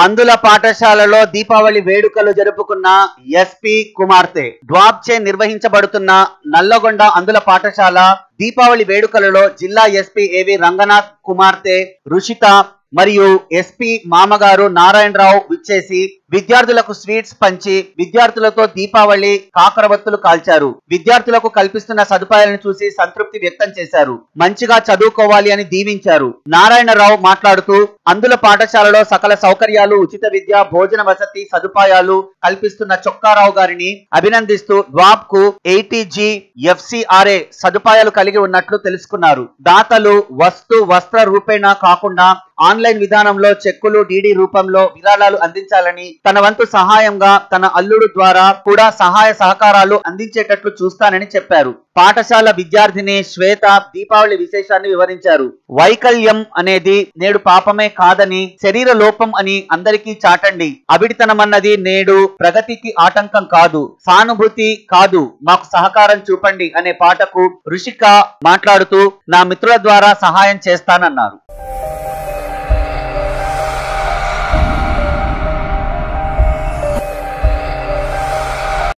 అందుల పాఠశాలలో దీపావళి వేడుకలు జరుపుకున్న ఎస్పీ కుమార్తె డ్వాబ్చే నిర్వహించబడుతున్న నల్లగొండ అందుల పాఠశాల దీపావళి వేడుకలలో జిల్లా ఎస్పీ ఏవి రంగనాథ్ కుమార్తె రుషిత మరియు ఎస్పీ మామగారు నారాయణరావు విచ్చేసి విద్యార్థులకు స్వీట్స్ పంచి విద్యార్థులతో దీపావళి కాకరవత్తులు కాల్చారు విద్యార్థులకు కల్పిస్తున్న సదుపాయాలను చూసి సంతృప్తి వ్యక్తం చేశారు మంచిగా చదువుకోవాలి అని దీవించారు నారాయణరావు మాట్లాడుతూ అందుల పాఠశాలలో సకల సౌకర్యాలు ఉచిత విద్య భోజన వసతి సదుపాయాలు కల్పిస్తున్న చొక్కారావు గారిని అభినందిస్తూ డ్వాప్ కు ఎయిటీజీ ఎఫ్సిఆర్ఏ సదుపాయాలు కలిగి ఉన్నట్లు తెలుసుకున్నారు దాతలు వస్తు వస్త్ర రూపేణా కాకుండా ఆన్లైన్ విధానంలో చెక్కులు డీడీ రూపంలో విరాళాలు అందించాలని తన వంతు సహాయంగా తన అల్లుడు ద్వారా కూడా సహాయ సహకారాలు అందించేటట్లు చూస్తానని చెప్పారు పాఠశాల విద్యార్థిని శ్వేత దీపావళి విశేషాన్ని వివరించారు వైకల్యం అనేది నేడు పాపమే కాదని శరీర లోపం అని అందరికీ చాటండి అవిడితనం అన్నది నేడు ప్రగతికి ఆటంకం కాదు సానుభూతి కాదు మాకు సహకారం చూపండి అనే పాటకు ఋషిక మాట్లాడుతూ నా మిత్రుల ద్వారా సహాయం చేస్తానన్నారు